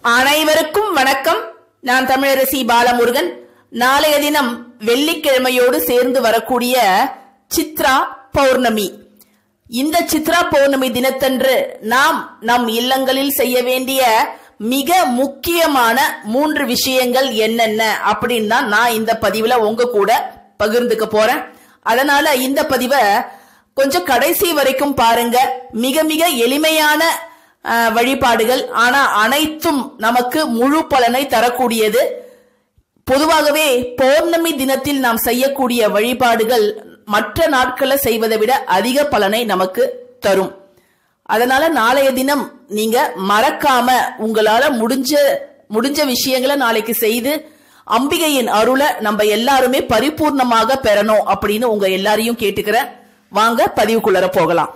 அனைவருக்கும் வணக்கம் நான் தமிழரசி பாலமுருகன் நாளைய தினம் வெள்ளிக்கிழமையோடு சேர்ந்து வரக்கூடிய சித்ரா பௌர்ணமி இந்த சித்ரா பௌர்ணமி தினத்தன்று நாம் நம் இல்லங்களில் செய்ய வேண்டிய மிக முக்கியமான மூன்று விஷயங்கள் என்னென்ன அப்படின்னு தான் நான் இந்த பதிவுல உங்க கூட பகிர்ந்துக்க போறேன் அதனால இந்த பதிவை கொஞ்சம் கடைசி வரைக்கும் பாருங்க மிக மிக எளிமையான அஹ், வழிபாடுகள் ஆனா அனைத்தும் நமக்கு முழு பலனை தரக்கூடியது பொதுவாகவே பௌர்ணமி தினத்தில் நாம் செய்யக்கூடிய வழிபாடுகள் மற்ற நாட்களை செய்வதை விட அதிக பலனை நமக்கு தரும் அதனால நாளைய தினம் நீங்க மறக்காம உங்களால முடிஞ்ச முடிஞ்ச விஷயங்களை நாளைக்கு செய்து அம்பிகையின் அருளை நம்ம எல்லாருமே பரிபூர்ணமாக பெறணும் அப்படின்னு உங்க எல்லாரையும் கேட்டுக்கிறேன் வாங்க பதிவுக்குள்ளர போகலாம்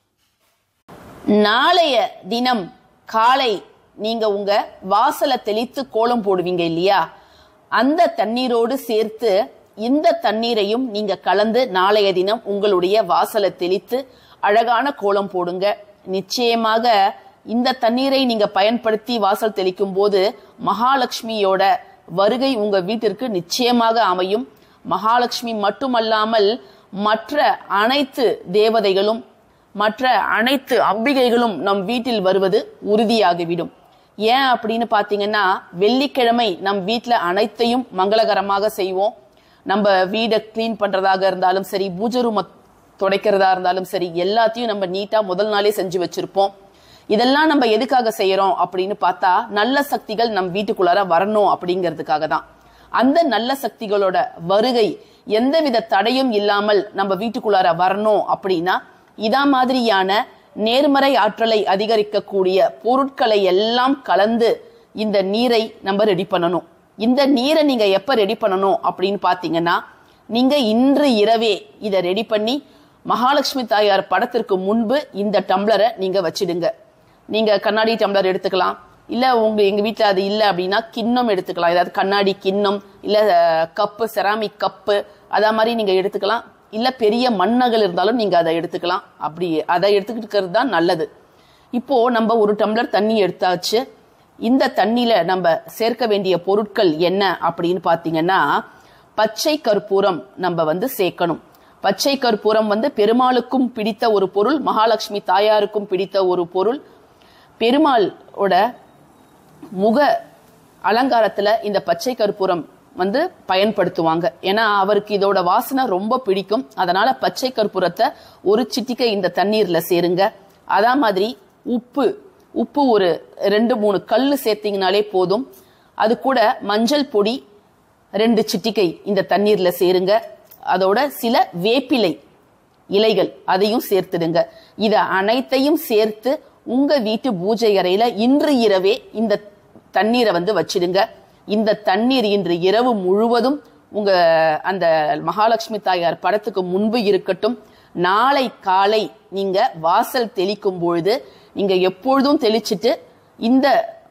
நாளைய தினம் காலை நீங்க உங்க வாசலை தெளித்து கோலம் போடுவீங்க இல்லையா அந்த தண்ணீரோடு சேர்த்து இந்த தண்ணீரையும் நீங்க கலந்து நாளைய தினம் உங்களுடைய வாசலை தெளித்து அழகான கோலம் போடுங்க நிச்சயமாக இந்த தண்ணீரை நீங்க பயன்படுத்தி வாசல் தெளிக்கும் போது மகாலட்சுமியோட வருகை உங்க வீட்டிற்கு நிச்சயமாக அமையும் மகாலட்சுமி மட்டுமல்லாமல் மற்ற அனைத்து தேவதைகளும் மற்ற அனைத்து அம்பிகைகளும் நம் வீட்டில் வருவது உறுதியாகிவிடும் ஏன் அப்படின்னு பாத்தீங்கன்னா வெள்ளிக்கிழமை நம் வீட்ல அனைத்தையும் மங்களகரமாக செய்வோம் நம்ம வீடை க்ளீன் பண்றதாக இருந்தாலும் சரி பூஜை ரூம துடைக்கிறதா இருந்தாலும் சரி எல்லாத்தையும் நம்ம நீட்டா முதல் நாளே செஞ்சு வச்சிருப்போம் இதெல்லாம் நம்ம எதுக்காக செய்யறோம் அப்படின்னு பார்த்தா நல்ல சக்திகள் நம் வீட்டுக்குள்ளார வரணும் அப்படிங்கிறதுக்காக தான் அந்த நல்ல சக்திகளோட வருகை எந்தவித தடையும் இல்லாமல் நம்ம வீட்டுக்குள்ளார வரணும் அப்படின்னா இதா மாதிரியான நேர்மறை ஆற்றலை அதிகரிக்கக்கூடிய பொருட்களை எல்லாம் கலந்து இந்த நீரை நம்ம ரெடி பண்ணணும் இந்த நீரை நீங்க எப்ப ரெடி பண்ணணும் அப்படின்னு பாத்தீங்கன்னா நீங்க இன்று இரவே இதை ரெடி பண்ணி மகாலட்சுமி தாயார் படத்திற்கு முன்பு இந்த டம்ளரை நீங்க வச்சிடுங்க நீங்க கண்ணாடி டம்ளர் எடுத்துக்கலாம் இல்ல உங்க எங்க வீட்ல அது இல்ல அப்படின்னா கிண்ணம் எடுத்துக்கலாம் ஏதாவது கண்ணாடி கிண்ணம் இல்ல கப்பு செராமிக் கப்பு அதா மாதிரி நீங்க எடுத்துக்கலாம் இல்ல பெரிய மண்ணகல் இருந்தாலும் நீங்க அதை எடுத்துக்கலாம் அப்படி அதை எடுத்துக்கிட்டு தான் நல்லது இப்போ நம்ம ஒரு டம்ளர் தண்ணி எடுத்தாச்சு இந்த தண்ணியில நம்ம சேர்க்க வேண்டிய பொருட்கள் என்ன அப்படின்னு பாத்தீங்கன்னா பச்சை கற்பூரம் நம்ம வந்து சேர்க்கணும் பச்சை கற்பூரம் வந்து பெருமாளுக்கும் பிடித்த ஒரு பொருள் மகாலட்சுமி தாயாருக்கும் பிடித்த ஒரு பொருள் பெருமாளோட முக அலங்காரத்துல இந்த பச்சை கற்பூரம் வந்து பயன்படுத்துவாங்க ஏன்னா அவருக்கு இதோட வாசனை ரொம்ப பிடிக்கும் அதனால பச்சை கற்பூரத்தை ஒரு சிட்டிக்கை இந்த தண்ணீர்ல சேருங்க அதா மாதிரி உப்பு உப்பு ஒரு ரெண்டு மூணு கல்லு சேர்த்தீங்கனாலே போதும் அது கூட மஞ்சள் பொடி ரெண்டு சிட்டிக்கை இந்த தண்ணீர்ல சேருங்க அதோட சில வேப்பிலை இலைகள் அதையும் சேர்த்துடுங்க இத அனைத்தையும் சேர்த்து உங்க வீட்டு பூஜை அறையில இன்று இரவே இந்த தண்ணீரை வந்து வச்சிடுங்க இந்த தண்ணீர் இன்று இரவு முழுவதும் உங்க அந்த மகாலட்சுமி தாயார் படத்துக்கு முன்பு இருக்கட்டும் நாளை காலை நீங்க வாசல் தெளிக்கும் பொழுது நீங்க எப்பொழுதும் தெளிச்சிட்டு இந்த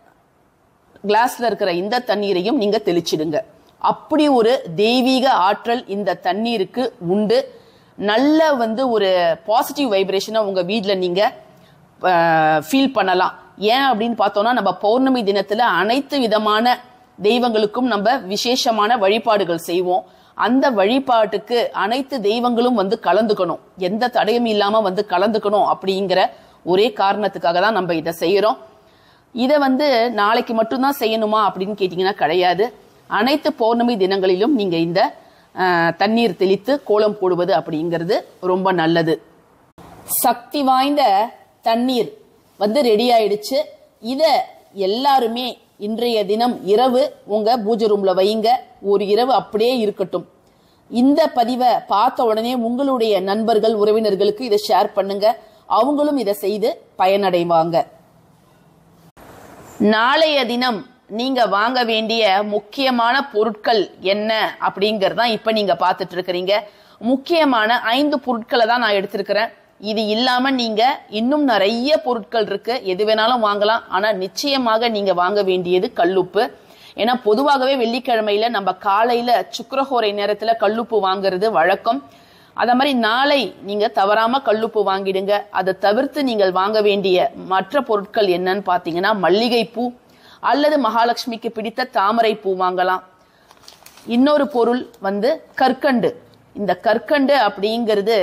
கிளாஸ்ல இருக்கிற இந்த தண்ணீரையும் நீங்க தெளிச்சிடுங்க அப்படி ஒரு தெய்வீக ஆற்றல் இந்த தண்ணீருக்கு உண்டு நல்ல வந்து ஒரு பாசிட்டிவ் வைப்ரேஷனை உங்க வீட்ல நீங்க ஃபீல் பண்ணலாம் ஏன் அப்படின்னு பார்த்தோம்னா நம்ம பௌர்ணமி தினத்துல அனைத்து விதமான தெய்வங்களுக்கும் நம்ம விசேஷமான வழிபாடுகள் செய்வோம் அந்த வழிபாட்டுக்கு அனைத்து தெய்வங்களும் வந்து கலந்துக்கணும் எந்த தடையும் இல்லாம வந்து கலந்துக்கணும் அப்படிங்கிற ஒரே காரணத்துக்காக தான் நம்ம இதை செய்யறோம் இதை வந்து நாளைக்கு மட்டும்தான் செய்யணுமா அப்படின்னு கேட்டீங்கன்னா கிடையாது அனைத்து பௌர்ணமி தினங்களிலும் நீங்க இந்த அஹ், தண்ணீர் தெளித்து கோலம் போடுவது அப்படிங்கிறது ரொம்ப நல்லது சக்தி வாய்ந்த தண்ணீர் வந்து ரெடி ஆயிடுச்சு இத எல்லாருமே இன்றைய தினம் இரவு உங்க பூஜை ரூம்ல வைங்க ஒரு இரவு அப்படியே இருக்கட்டும் இந்த பதிவை பார்த்த உடனே உங்களுடைய நண்பர்கள் உறவினர்களுக்கு இதை ஷேர் பண்ணுங்க அவங்களும் இதை செய்து பயனடைவாங்க நாளைய தினம் நீங்க வாங்க வேண்டிய முக்கியமான பொருட்கள் என்ன அப்படிங்கறதான் இப்ப நீங்க பார்த்துட்டு இருக்கிறீங்க முக்கியமான ஐந்து பொருட்களை தான் நான் எடுத்திருக்கிறேன் இது இல்லாம நீங்க இன்னும் நிறைய பொருட்கள் இருக்கு எது வேணாலும் வாங்கலாம் ஆனா நிச்சயமாக நீங்க வாங்க வேண்டியது கல்லுப்பு ஏன்னா பொதுவாகவே வெள்ளிக்கிழமையில நம்ம காலையில சுக்கரஹோரை நேரத்துல கல்லுப்பு வாங்குறது வழக்கம் அத மாதிரி நாளை நீங்க தவறாம கல்லுப்பு வாங்கிடுங்க அதை தவிர்த்து நீங்கள் வாங்க வேண்டிய மற்ற பொருட்கள் என்னன்னு பாத்தீங்கன்னா மல்லிகை பூ அல்லது மகாலட்சுமிக்கு பிடித்த தாமரை பூ வாங்கலாம் இன்னொரு பொருள் வந்து கற்கண்டு இந்த கற்கண்டு அப்படிங்கிறது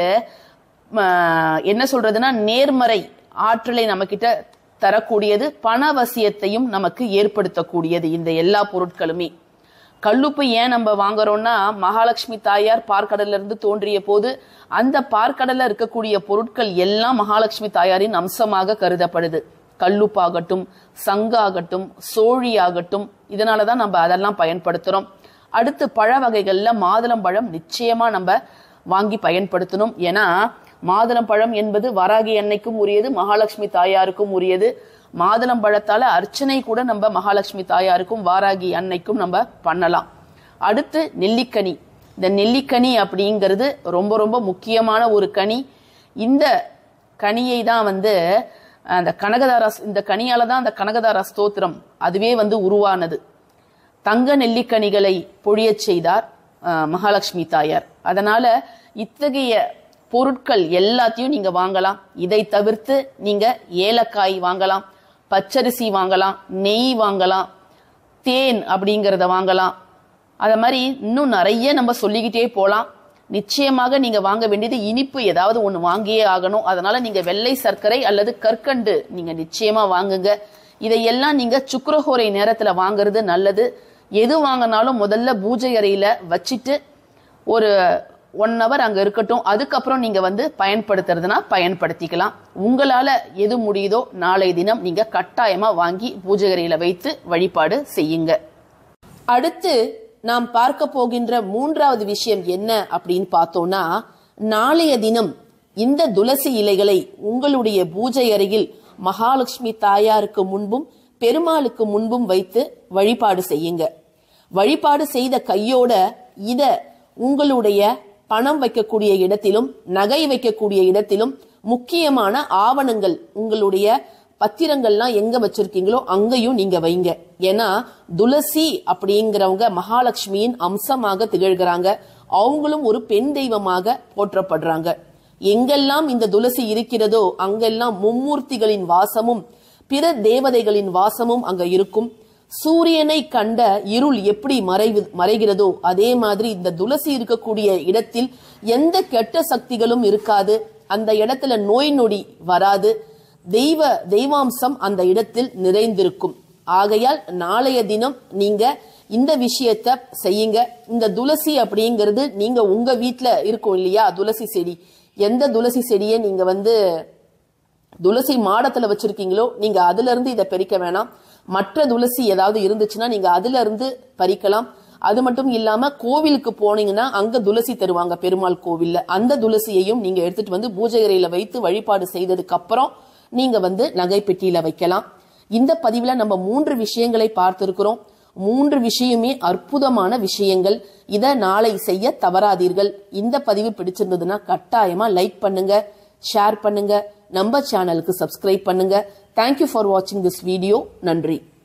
ம, என்ன சொல்றதுன்னா நேர்மறை ஆற்றலை நம்ம கிட்ட தரக்கூடியது பணவசியத்தையும் நமக்கு ஏற்படுத்தக்கூடியது இந்த எல்லா பொருட்களுமே கல்லுப்பு ஏன் நம்ம வாங்குறோம்னா மகாலட்சுமி தாயார் பார்க்கடல்ல இருந்து தோன்றிய போது அந்த பார்க்கடல்ல இருக்கக்கூடிய பொருட்கள் எல்லாம் மகாலட்சுமி தாயாரின் அம்சமாக கருதப்படுது கல்லுப்பாகட்டும் சங்காகட்டும் சோழி ஆகட்டும் இதனாலதான் நம்ம அதெல்லாம் பயன்படுத்துறோம் அடுத்து பழ வகைகள்ல மாதுளம்பழம் நிச்சயமா நம்ம வாங்கி பயன்படுத்தணும் ஏன்னா மாதுளம்பழம் என்பது வராகி அன்னைக்கும் உரியது மகாலட்சுமி தாயாருக்கும் உரியது மாதுளம்பழத்தால அர்ச்சனை கூட நம்ம மகாலட்சுமி தாயாருக்கும் வாராகி அன்னைக்கும் நம்ம பண்ணலாம் அடுத்து நெல்லிக்கனி இந்த நெல்லிக்கனி அப்படிங்கிறது ரொம்ப ரொம்ப முக்கியமான ஒரு கனி இந்த கனியை தான் வந்து அந்த கனகதார இந்த கனியால தான் அந்த கனகதார ஸ்தோத்திரம் அதுவே வந்து உருவானது தங்க நெல்லிக்கனிகளை பொழியச் செய்தார் அஹ், மகாலட்சுமி தாயார் அதனால இத்தகைய பொருட்கள் எல்லாத்தையும் நீங்க வாங்கலாம் இதை தவிர்த்து நீங்க ஏலக்காய் வாங்கலாம் பச்சரிசி வாங்கலாம் நெய் வாங்கலாம் தேன் அப்படிங்கறத வாங்கலாம் அத மாதிரி இன்னும் நிறைய நம்ம சொல்லிக்கிட்டே போலாம் நிச்சயமாக நீங்க வாங்க வேண்டியது இனிப்பு ஏதாவது ஒண்ணு வாங்கியே ஆகணும் அதனால நீங்க வெள்ளை சர்க்கரை அல்லது கற்கண்டு நீங்க நிச்சயமா வாங்குங்க இதையெல்லாம் நீங்க சுக்கரஹோரை நேரத்துல வாங்குறது நல்லது எது வாங்கினாலும் முதல்ல பூஜை அறையில வச்சிட்டு ஒரு ஒன் ஹவர் அங்க இருக்கட்டும் அதுக்கப்புறம் நீங்க வந்து பயன்படுத்துறதுனா பயன்படுத்திக்கலாம் உங்களால எது முடியுதோ நாளை தினம் நீங்க கட்டாயமா வாங்கி பூஜை அறையில வைத்து வழிபாடு செய்யுங்க அடுத்து நாம் பார்க்க போகின்ற மூன்றாவது விஷயம் என்ன அப்படின்னு பார்த்தோம்னா நாளைய தினம் இந்த துளசி இலைகளை உங்களுடைய பூஜை அறையில் மகாலட்சுமி தாயாருக்கு முன்பும் பெருமாளுக்கு முன்பும் வைத்து வழிபாடு செய்யுங்க வழிபாடு செய்த கையோட இத உங்களுடைய பணம் வைக்கக்கூடிய இடத்திலும் நகை வைக்கக்கூடிய இடத்திலும் முக்கியமான ஆவணங்கள் உங்களுடைய பத்திரங்கள்லாம் எங்க வச்சிருக்கீங்களோ அங்கேயும் நீங்க வைங்க ஏன்னா துளசி அப்படிங்கிறவங்க மகாலட்சுமியின் அம்சமாக திகழ்கிறாங்க அவங்களும் ஒரு பெண் தெய்வமாக போற்றப்படுறாங்க எங்கெல்லாம் இந்த துளசி இருக்கிறதோ அங்கெல்லாம் மும்மூர்த்திகளின் வாசமும் பிற தேவதைகளின் வாசமும் அங்க இருக்கும் சூரியனை கண்ட இருள் எப்படி மறைவு மறைகிறதோ அதே மாதிரி இந்த துளசி இருக்கக்கூடிய இடத்தில் எந்த கெட்ட சக்திகளும் இருக்காது அந்த இடத்துல நோய் நொடி வராது தெய்வ தெய்வாம்சம் அந்த இடத்தில் நிறைந்திருக்கும் ஆகையால் நாளைய தினம் நீங்க இந்த விஷயத்த செய்யுங்க இந்த துளசி அப்படிங்கிறது நீங்க உங்க வீட்ல இருக்கும் இல்லையா துளசி செடி எந்த துளசி செடியை நீங்க வந்து துளசி மாடத்துல வச்சிருக்கீங்களோ நீங்க அதுல இருந்து இதை பறிக்க வேணாம் மற்ற துளசி ஏதாவது இருந்துச்சுன்னா நீங்க அதுல இருந்து பறிக்கலாம் அது மட்டும் இல்லாம கோவிலுக்கு போனீங்கன்னா அங்க துளசி தருவாங்க பெருமாள் கோவில்ல அந்த துளசியையும் நீங்க எடுத்துட்டு வந்து பூஜை அறையில வைத்து வழிபாடு செய்ததுக்கு அப்புறம் நீங்க வந்து நகை பெட்டியில வைக்கலாம் இந்த பதிவுல நம்ம மூன்று விஷயங்களை பார்த்திருக்கிறோம் மூன்று விஷயமே அற்புதமான விஷயங்கள் இத நாளை செய்ய தவறாதீர்கள் இந்த பதிவு பிடிச்சிருந்ததுன்னா கட்டாயமா லைக் பண்ணுங்க ஷேர் பண்ணுங்க நம்ம சேனலுக்கு சப்ஸ்கிரைப் பண்ணுங்க தேங்க்யூ ஃபார் வாட்சிங் திஸ் வீடியோ நன்றி